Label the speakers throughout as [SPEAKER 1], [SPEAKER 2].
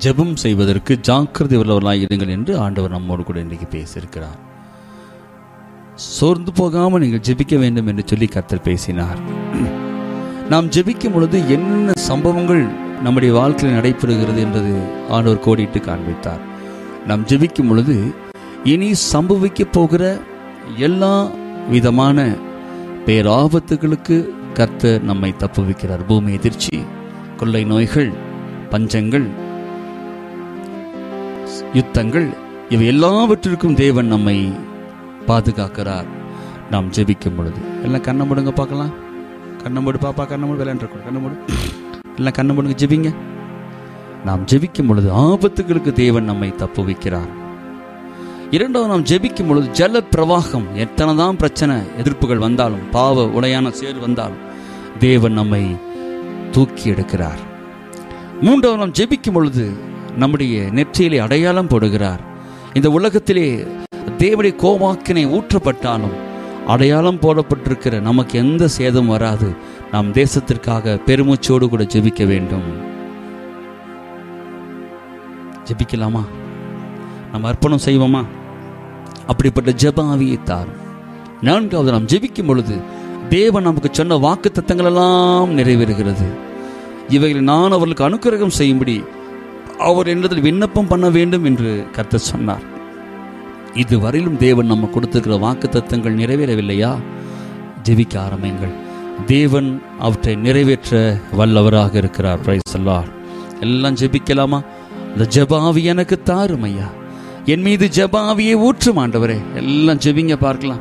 [SPEAKER 1] ஜெபம் செய்வதற்கு ஜாக்கிரதை உள்ளவர்களாய் இருங்கள் என்று ஆண்டவர் நம்மோடு கூட இன்றைக்கு பேசியிருக்கிறார் சோர்ந்து போகாமல் நீங்கள் ஜெபிக்க வேண்டும் என்று சொல்லி கர்த்தர் பேசினார் நாம் ஜெபிக்கும் பொழுது என்னென்ன சம்பவங்கள் நம்முடைய வாழ்க்கையில் நடைபெறுகிறது என்பது ஆண்டவர் கோடிட்டு காண்பித்தார் நாம் ஜெபிக்கும் பொழுது இனி சம்பவிக்க போகிற எல்லா விதமான பேராபத்துகளுக்கு கர்த்தர் நம்மை தப்புவிக்கிறார் பூமி எதிர்ச்சி கொள்ளை நோய்கள் பஞ்சங்கள் யுத்தங்கள் இவை எல்லாவற்றிற்கும் தேவன் நம்மை பாதுகாக்கிறார் நாம் ஜெபிக்கும் பொழுது எல்லாம் கண்ணை மூடுங்க பார்க்கலாம் கண்ணை மூடு பாப்பா கண்ணை மூடு விளையாண்டு கண்ணை மூடு எல்லாம் கண்ணை மூடுங்க ஜெபிங்க நாம் ஜெபிக்கும் பொழுது ஆபத்துகளுக்கு தேவன் நம்மை தப்புவிக்கிறார் இரண்டாவது நாம் ஜெபிக்கும் பொழுது ஜல பிரவாகம் எத்தனை தான் பிரச்சனை எதிர்ப்புகள் வந்தாலும் பாவ உடையான சேர் வந்தாலும் தேவன் நம்மை தூக்கி எடுக்கிறார் மூன்றாவது நாம் ஜெபிக்கும் பொழுது நம்முடைய நெற்றியிலே அடையாளம் போடுகிறார் இந்த உலகத்திலே தேவனுடைய கோவாக்கினை ஊற்றப்பட்டாலும் அடையாளம் போடப்பட்டிருக்கிற நமக்கு எந்த சேதம் வராது நாம் தேசத்திற்காக பெருமூச்சோடு கூட ஜெபிக்க வேண்டும் ஜெபிக்கலாமா நம்ம அர்ப்பணம் செய்வோமா அப்படிப்பட்ட ஜெப ஆவியை தாரும் நான்காவது நாம் ஜெபிக்கும் பொழுது தேவன் நமக்கு சொன்ன வாக்கு தத்தங்கள் எல்லாம் நிறைவேறுகிறது இவைகளை நான் அவர்களுக்கு அனுக்கிரகம் செய்யும்படி அவர் என்னிடத்தில் விண்ணப்பம் பண்ண வேண்டும் என்று கர்த்தர் சொன்னார் இதுவரையிலும் தேவன் நம்ம கொடுத்திருக்கிற வாக்கு தத்தங்கள் நிறைவேறவில்லையா ஜெபிக்க ஆரம்பிங்கள் தேவன் அவற்றை நிறைவேற்ற வல்லவராக இருக்கிறார் பிரைஸ் அல்லாஹ் எல்லாம் ஜெபிக்கலாமா இந்த ஜெபாவி எனக்கு தாரும் ஐயா என் மீது ஜெபாவியை ஊற்றும் ஆண்டவரே எல்லாம் ஜெபிங்க பார்க்கலாம்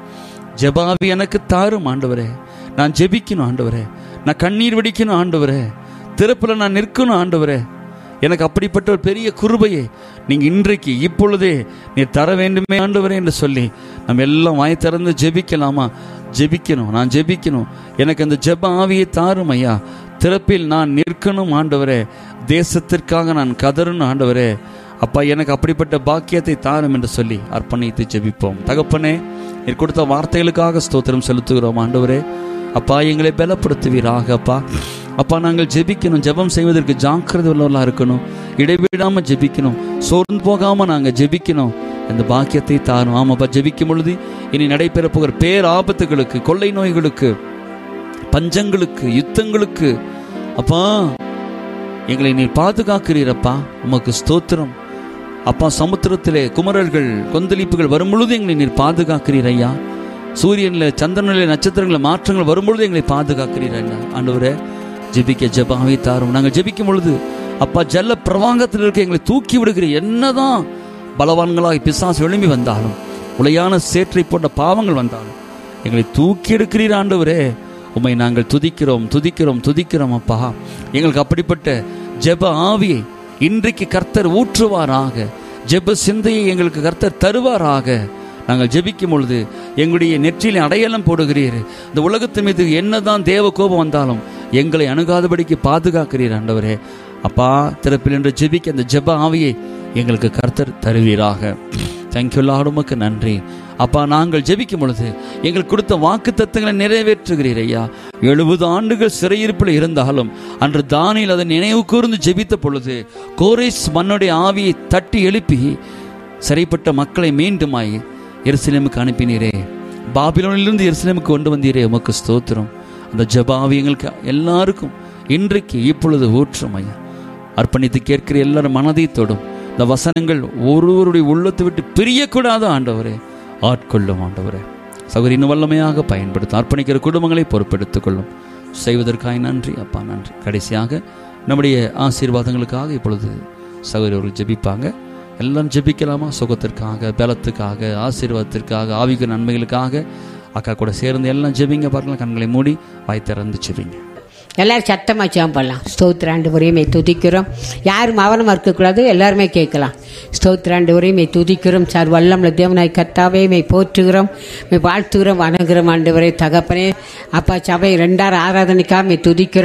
[SPEAKER 1] ஜெபாவி எனக்கு தாரும் ஆண்டவரே நான் ஜெபிக்கணும் ஆண்டவரே நான் கண்ணீர் வெடிக்கணும் ஆண்டவரே திறப்புல நான் நிற்கணும் ஆண்டவரே எனக்கு அப்படிப்பட்ட ஒரு பெரிய குருபையை நீங்க இன்றைக்கு இப்பொழுதே நீர் தர வேண்டுமே ஆண்டவரே என்று சொல்லி நம்ம எல்லாம் வாய் திறந்து ஜெபிக்கலாமா ஜெபிக்கணும் நான் ஜெபிக்கணும் எனக்கு அந்த ஜெப ஆவியை தாரும் ஐயா திறப்பில் நான் நிற்கணும் ஆண்டவரே தேசத்திற்காக நான் கதறணும் ஆண்டவரே அப்பா எனக்கு அப்படிப்பட்ட பாக்கியத்தை தாரும் என்று சொல்லி அர்ப்பணித்து ஜெபிப்போம் தகப்பனே நீர் கொடுத்த வார்த்தைகளுக்காக ஸ்தோத்திரம் செலுத்துகிறோம் ஆண்டவரே அப்பா எங்களை பலப்படுத்துவீராக அப்பா அப்பா நாங்கள் ஜெபிக்கணும் ஜெபம் செய்வதற்கு ஜாக்கிரதை உள்ளவர்களா இருக்கணும் இடைவிடாம ஜெபிக்கணும் சோர்ந்து போகாம நாங்க ஜெபிக்கணும் அந்த பாக்கியத்தை தாரும் ஆமாப்பா ஜெபிக்கும் பொழுது இனி நடைபெற போகிற பேர் ஆபத்துகளுக்கு கொள்ளை நோய்களுக்கு பஞ்சங்களுக்கு யுத்தங்களுக்கு அப்பா எங்களை நீர் பாதுகாக்கிறீரப்பா உமக்கு ஸ்தோத்திரம் அப்பா சமுத்திரத்திலே குமரர்கள் கொந்தளிப்புகள் வரும் பொழுது எங்களை நீர் பாதுகாக்கிறீர் ஐயா சூரியனில் சந்திரனில் நட்சத்திரங்களில் மாற்றங்கள் வரும்பொழுது எங்களை பாதுகாக்கிறீர் ஐயா ஆண்டவரே ஜெபிக்க ஜெபாவை தாரும் நாங்கள் ஜெபிக்கும் பொழுது அப்பா ஜல்ல பிரவாங்கத்தில் இருக்க எங்களை தூக்கி விடுகிற என்னதான் பலவான்களாக பிசாசு எழும்பி வந்தாலும் உளையான சேற்றை போட்ட பாவங்கள் வந்தாலும் எங்களை தூக்கி எடுக்கிறீர் ஆண்டவரே உம்மை நாங்கள் துதிக்கிறோம் துதிக்கிறோம் துதிக்கிறோம் அப்பா எங்களுக்கு அப்படிப்பட்ட ஜெப ஆவியை இன்றைக்கு கர்த்தர் ஊற்றுவாராக ஜெப சிந்தையை எங்களுக்கு கர்த்தர் தருவாராக நாங்கள் ஜெபிக்கும் பொழுது எங்களுடைய நெற்றியிலே அடையாளம் போடுகிறீர் இந்த உலகத்தின் மீது என்னதான் தேவ கோபம் வந்தாலும் எங்களை அணுகாதபடிக்கு பாதுகாக்கிறீர் ஆண்டவரே அப்பா திறப்பில் என்று ஜெபிக்க அந்த ஜெப ஆவியை எங்களுக்கு கர்த்தர் தருவீராக தேங்க்யூ உமக்கு நன்றி அப்பா நாங்கள் ஜெபிக்கும் பொழுது எங்களுக்கு கொடுத்த வாக்கு தத்துவங்களை நிறைவேற்றுகிறீர் ஐயா எழுபது ஆண்டுகள் சிறையிருப்பில் இருந்தாலும் அன்று தானியில் அதை நினைவு கூர்ந்து ஜெபித்த பொழுது கோரேஸ் மண்ணுடைய ஆவியை தட்டி எழுப்பி சிறைப்பட்ட மக்களை மீண்டுமாய் எருசலேமுக்கு அனுப்பினீரே பாபிலோனிலிருந்து எருசலேமுக்கு கொண்டு வந்தீரே உமக்கு ஸ்தோத்திரம் அந்த ஜபாவி எங்களுக்கு எல்லாருக்கும் இன்றைக்கு இப்பொழுது ஊற்றும் ஐயா அர்ப்பணித்து கேட்கிற எல்லாரும் மனதை தொடும் இந்த வசனங்கள் ஒருவருடைய உள்ளத்தை விட்டு பிரியக்கூடாது ஆண்டவரே ஆட்கொள்ளும் ஆண்டவரே சௌகரின் வல்லமையாக பயன்படுத்தும் அர்ப்பணிக்கிற குடும்பங்களை பொறுப்பெடுத்துக் கொள்ளும் செய்வதற்காக நன்றி அப்பா நன்றி கடைசியாக நம்முடைய ஆசீர்வாதங்களுக்காக இப்பொழுது சகோதரர்கள் ஜெபிப்பாங்க எல்லாம் ஜெபிக்கலாமா சுகத்திற்காக பலத்துக்காக ஆசீர்வாதத்திற்காக ஆவிக நன்மைகளுக்காக அக்கா கூட சேர்ந்து எல்லாம் ஜெபிங்க பார்க்கலாம் கண்களை மூடி வாய் திறந்து ஜெபிங்க
[SPEAKER 2] எல்லாரும் சத்தமாக ஜெபம் பண்ணலாம் ஸ்தோத்திராண்டு உரையுமே துதிக்கிறோம் யாரும் அவனமாக இருக்கக்கூடாது எல்லாருமே கேட்கலாம் ஸ்தோத்திராண்டு உரையுமே துதிக்கிறோம் சார் வல்லம்ல தேவனாய் கத்தாவே மே போற்றுகிறோம் மே வாழ்த்துகிறோம் வணங்குகிறோம் ஆண்டு வரை தகப்பனே அப்பா சபை ரெண்டாயிரம் ஆராதனைக்காக மே துதிக்கிறோம்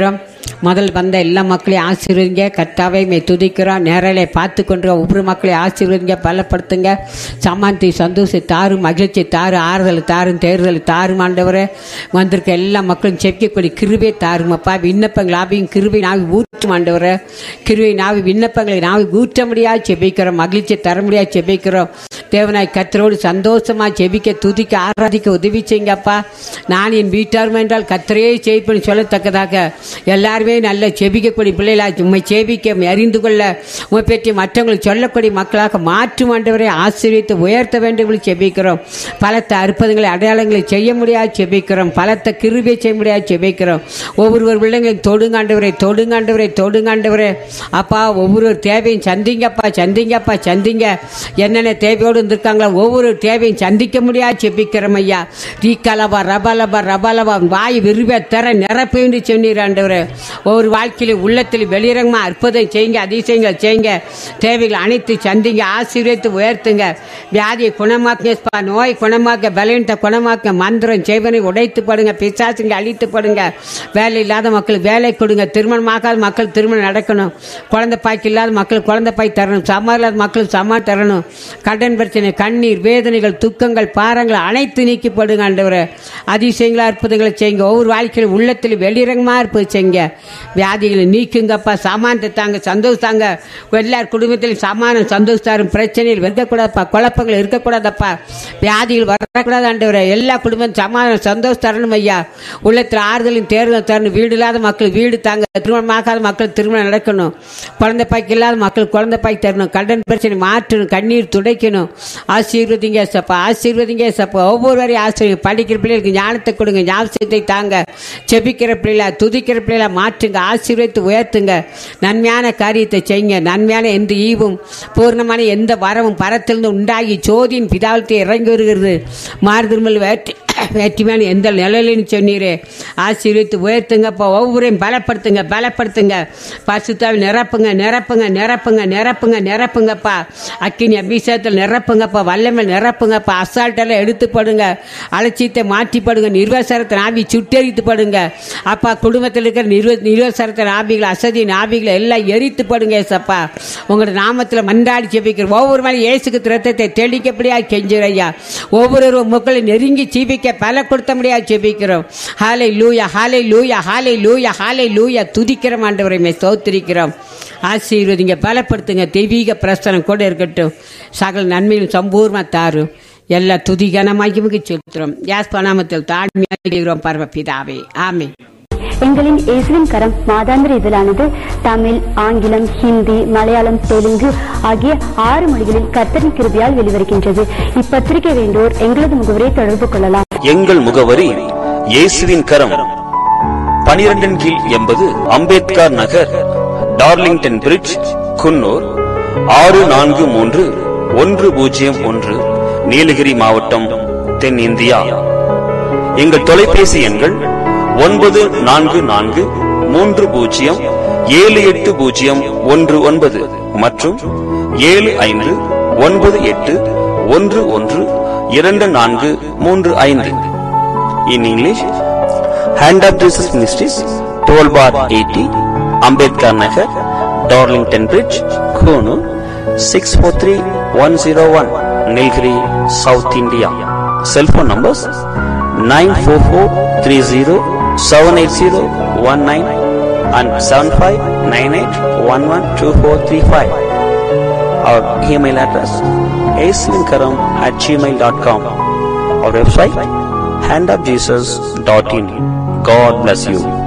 [SPEAKER 2] முதல் வந்த எல்லா மக்களையும் ஆசீர்வதிங்க கர்த்தாவே மே துதிக்கிறோம் நேரலை பார்த்து கொண்டு ஒவ்வொரு மக்களையும் ஆசீர்வதிங்க பலப்படுத்துங்க சமாந்தி சந்தோஷத்தை தாரு மகிழ்ச்சி தாரு ஆறுதல் தாரும் தேர்தல் தாரும் ஆண்டவரே வந்திருக்க எல்லா மக்களும் செப்பிக்கக்கூடிய கிருபை தாருமப்பா விண்ணப்பங்கள் ஆவியும் கிருபை நாவி ஊற்றும் ஆண்டவரே கிருபை நாவி விண்ணப்பங்களை நாவி ஊற்ற முடியாது செபிக்கிறோம் மகிழ்ச்சி தர முடியாது செபிக்கிறோம் தேவனாய் கத்தரோடு சந்தோஷமா செபிக்க துதிக்க ஆராதிக்க உதவி செய்யுங்கப்பா நான் என் வீட்டாரும் என்றால் கத்தரையே செய்ப்பேன்னு சொல்லத்தக்கதாக எல்லாருமே நல்ல செபிக்கக்கூடிய பிள்ளைகளா உண்மை செபிக்க அறிந்து கொள்ள உண்மை பற்றி மற்றவங்களுக்கு சொல்லக்கூடிய மக்களாக மாற்று ஆண்டவரை ஆசீர்வித்து உயர்த்த வேண்டும் என்று செபிக்கிறோம் பலத்த அற்புதங்களை அடையாளங்களை செய்ய முடியாது செபிக்கிறோம் பலத்த கிருபை செய்ய முடியாது செபிக்கிறோம் ஒவ்வொருவர் பிள்ளைங்களையும் தொடுங்காண்டவரை தொடுங்காண்டவரை தொடுங்காண்டவரே அப்பா ஒவ்வொரு தேவையும் சந்திங்கப்பா சந்திங்கப்பா சந்திங்க என்னென்ன தேவையோடு இருந்திருக்காங்களோ ஒவ்வொரு தேவையும் சந்திக்க முடியாது செபிக்கிறோம் ஐயா ரீக்கலவா ரபலபா ரபலபா வாய் விரும்ப தர நிரப்பு என்று சொன்னீர் ஆண்டவரே ஒவ்வொரு வாழ்க்கையிலும் உள்ளத்தில் வெளிரங்கமா அற்புதம் செய்யுங்க அதிசயங்களை செய்யுங்க தேவைகளை அனைத்து சந்திங்க ஆசீர்வதித்து உயர்த்துங்க வியாதியை குணமாக்க நோய் குணமாக்க பலவீனத்தை குணமாக்க மந்திரம் செய்வனை உடைத்து படுங்க பிசாசுங்க அழித்து படுங்க வேலை இல்லாத மக்களுக்கு வேலை கொடுங்க திருமணமாகாத மக்கள் திருமணம் நடக்கணும் குழந்தை பாய்க்கு இல்லாத மக்கள் குழந்தை பாய் தரணும் சமா இல்லாத மக்கள் சமா தரணும் கடன் பிரச்சனை கண்ணீர் வேதனைகள் துக்கங்கள் பாரங்கள் அனைத்து நீக்கிப்படுங்க ஆண்டவரே அதிசயங்களா அற்புதங்களை செய்யுங்க ஒவ்வொரு வாழ்க்கையிலும் உள்ளத்தில் வெளிரங்கமா இருப்பது செய்யுங்க வியாதிகளை நீக்குங்கப்பா சமானத்தை தாங்க சந்தோஷம் தாங்க எல்லார் குடும்பத்திலும் சமானம் சந்தோஷத்தாரும் பிரச்சனைகள் இருக்கக்கூடாதுப்பா குழப்பங்கள் இருக்கக்கூடாதப்பா வியாதிகள் வரக்கூடாது ஆண்டவரே எல்லா குடும்பம் சமாதானம் சந்தோஷம் தரணும் ஐயா உள்ளத்தில் ஆறுதலும் தேர்தல் தரணும் வீடு இல்லாத மக்கள் வீடு தாங்க திருமணமாகாத மக்கள் திருமணம் நடக்கணும் குழந்தை பாய்க்கு இல்லாத மக்கள் குழந்தை பாய் தரணும் கடன் பிரச்சனை மாற்றணும் கண்ணீர் துடைக்கணும் ஆசீர்வதிங்க சப்பா ஆசீர்வதிங்க சப்பா ஒவ்வொருவரையும் ஆசீர்வதி படிக்கிற பிள்ளைகளுக்கு ஞானத்தை கொடுங்க ஞாபகத்தை தாங்க செபிக்கிற பிள்ளைகளா துதிக்கிற பிள்ளைகளா மாற்றுங்க ஆசீர்வதித்து உயர்த்துங்க நன்மையான காரியத்தை செய்யுங்க நன்மையான எந்த ஈவும் பூர்ணமான எந்த வரவும் பரத்திலிருந்து உண்டாகி சோதியின் பிதாவத்தை இறங்கி வருகிறது மாறுதிருமல் வேட்டி வேற்றுமையான எந்த நிலையிலும் சொன்னீரே ஆசீர்வித்து உயர்த்துங்கப்பா ஒவ்வொருவரையும் பலப்படுத்துங்க பலப்படுத்துங்க பசுத்தாவை நிரப்புங்க நிரப்புங்க நிரப்புங்க நிரப்புங்க நிரப்புங்கப்பா அக்கினி அபிஷேகத்தில் நிரப்புங்கப்பா வல்லமை நிரப்புங்கப்பா அசால்ட்டெல்லாம் எடுத்து படுங்க அலட்சியத்தை மாற்றி படுங்க நிர்வசரத்தின் ஆவி சுட்டெரித்து படுங்க அப்பா குடும்பத்தில் இருக்கிற நிர்வ நிர்வசரத்தின் ஆவிகள் அசதியின் ஆவிகளை எல்லாம் எரித்து படுங்க ஏசப்பா உங்களோட நாமத்தில் மன்றாடி ஜெபிக்கிற ஒவ்வொரு மாதிரி இயேசுக்கு திரத்தத்தை தெளிக்கப்படியா கெஞ்சுறையா ஒவ்வொரு மக்களை நெருங்கி ஜீவிக்க பல கொடுத்த முடியாது ஜெபிக்கிறோம் ஹாலை லூயா ஹாலை லூயா ஹாலை லூயா ஹாலை லூயா துதிக்கிறோம் ஆண்டவரைமே ஸ்தோத்திரிக்கிறோம் ஆசீர்வதிங்க பலப்படுத்துங்க தெய்வீக பிரசனம் கூட இருக்கட்டும் சகல நன்மையும் சம்பூர்ணமா தாரும் எல்லா துதி கனமாக்கி செலுத்துறோம் யாஸ் பணாமத்தில் தாழ்மையாக பரவப்பிதாவே ஆமே
[SPEAKER 3] எங்களின் இயேசுவின் கரம் மாதாந்திர இதழானது தமிழ் ஆங்கிலம் ஹிந்தி மலையாளம் தெலுங்கு ஆகிய ஆறு மொழிகளில் கர்த்தரின் கிருபியால் வெளிவருகின்றது இப்பத்திரிகை வேண்டோர் எங்களது முகவரியை தொடர்பு கொள்ளலாம்
[SPEAKER 4] எங்கள் முகவரி இயேசுவின் கரம் பனிரெண்டின் கீழ் எண்பது அம்பேத்கர் நகர் டார்லிங்டன் பிரிட்ஜ் குன்னூர் ஆறு நான்கு மூன்று ஒன்று பூஜ்ஜியம் ஒன்று நீலகிரி மாவட்டம் தென்னிந்தியா எங்கள் தொலைபேசி எண்கள் ஒன்பது நான்கு நான்கு மூன்று பூஜ்ஜியம் ஏழு எட்டு பூஜ்ஜியம் ஒன்று ஒன்பது மற்றும் ஏழு ஐந்து ஒன்பது எட்டு ஒன்று ஒன்று இரண்டு நான்கு மூன்று ஐந்து in English hand of Jesus ministries twelve bar eighty Ambedkar Nagar Darlington Bridge Coonoor six four three one zero one Nilgiri south India cellphone numbers nine four four three zero seven eight zero one nine and seven five nine eight one one two four three five our email address aswinkaram at gmail.com our website handofjesus.in god bless you